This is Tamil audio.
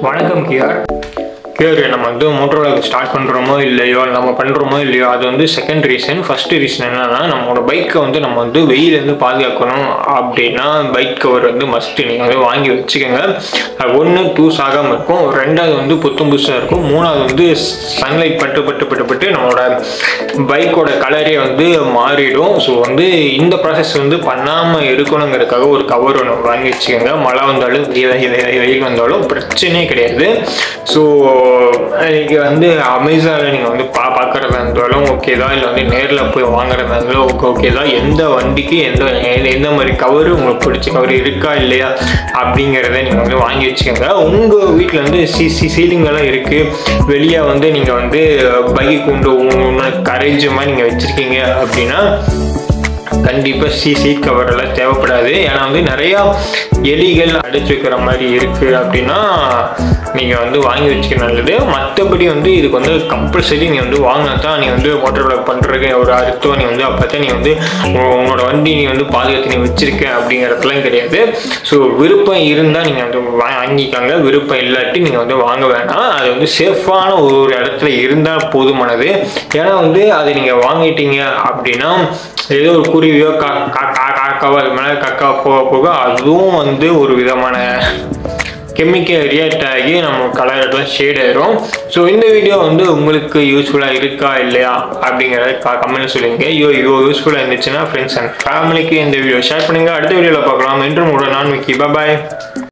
வணக்கம் கியார் கியார் நம்ம வந்து மோட்டரோல ஸ்டார்ட் பண்ணுறோமோ இல்லையோ நம்ம பண்ணுறோமோ இல்லையோ அது வந்து செகண்ட் ரீசன் ஃபர்ஸ்ட் ரீசன் என்னன்னா நம்மளோட பைக்கை வந்து நம்ம வந்து வெயிலேருந்து பாதுகாக்கணும் அப்படின்னா பைக் கவர் வந்து மஸ்ட்டு நீங்கள் வந்து வாங்கி வச்சுக்கோங்க அது ஒன்று டூஸ் ஆகாமல் இருக்கும் ரெண்டாவது வந்து புத்தம் புதுசாக இருக்கும் மூணாவது வந்து சன்லைட் பட்டு பட்டு பட்டு பட்டு நம்மளோட பைக்கோட கலரே வந்து மாறிடும் ஸோ வந்து இந்த ப்ராசஸ் வந்து பண்ணாமல் இருக்கணுங்கிறதுக்காக ஒரு கவர் ஒன்று வாங்கி வச்சுக்கோங்க மழை வந்தாலும் வெயில் வெயில் வெயில் வந்தாலும் பிரச்சனையே கிடையாது ஸோ நீங்கள் வந்து அமேசானில் நீங்கள் வந்து பா பார்க்குறதா இருந்தாலும் ஓகே தான் இல்லை வந்து நேரில் போய் வாங்குறதா இருந்தாலும் ஓகே ஓகே தான் எந்த வண்டிக்கு எந்த எந்த- எந்த மாதிரி கவரு உங்களுக்கு பிடிச்ச கவர் இருக்கா இல்லையா அப்படிங்கிறத நீங்கள் வந்து வாங்கி வச்சுக்கோங்க உங்கள் வீட்டில் வந்து சி சி சீலிங்கெல்லாம் இருக்குது வெளியே வந்து நீங்கள் வந்து பைக்கு கொண்டு கரேஜ் மாதிரி நீங்கள் வச்சுருக்கீங்க அப்படின்னா கண்டிப்பாக சி சீட் கவர் எல்லாம் தேவைப்படாது ஏன்னா வந்து நிறையா எலிகள் அடைச்சு வைக்கிற மாதிரி இருக்குது அப்படின்னா நீங்கள் வந்து வாங்கி வச்சுக்க நல்லது மற்றபடி வந்து இதுக்கு வந்து கம்பல்சரி நீ வந்து வாங்கினா தான் நீ வந்து மோட்டர் பிளாக் பண்ணுறதுக்கு ஒரு அர்த்தம் நீ வந்து அப்போ தான் நீ வந்து உ- உன்னோட வண்டி நீ வந்து பாதுகாத்து நீ வச்சிருக்க அப்படிங்கிறதுலாம் கிடையாது ஸோ விருப்பம் இருந்தால் நீங்கள் வந்து வா- வாங்கிக்கோங்க விருப்பம் இல்லாட்டி நீங்கள் வந்து வாங்க வேணாம் அது வந்து சேஃபான ஒரு இடத்துல இருந்தால் போதுமானது ஏன்னா வந்து அதை நீங்கள் வாங்கிட்டீங்க அப்படின்னா ஏதோ ஒரு குருவியோ கா கா- கா- காக்காவோ அது மேலே கக்கா போக போக அதுவும் வந்து ஒரு விதமான கெமிக்கல் ரியாக்ட் ஆகி நம்ம கலர் எல்லாம் ஷேட் ஆயிரும் ஸோ இந்த வீடியோ வந்து உங்களுக்கு யூஸ்ஃபுல்லாக இருக்கா இல்லையா அப்படிங்கிறத கமெண்ட் சொல்லுங்க ஐயோ ஐயோ யூஸ்ஃபுல்லாக இருந்துச்சுன்னா ஃப்ரெண்ட்ஸ் அண்ட் ஃபேமிலிக்கு இந்த வீடியோ ஷேர் பண்ணுங்க அடுத்த வீடியோவில் பார்க்கலாம் என்று உங்களோட நான் விக்கி பாய்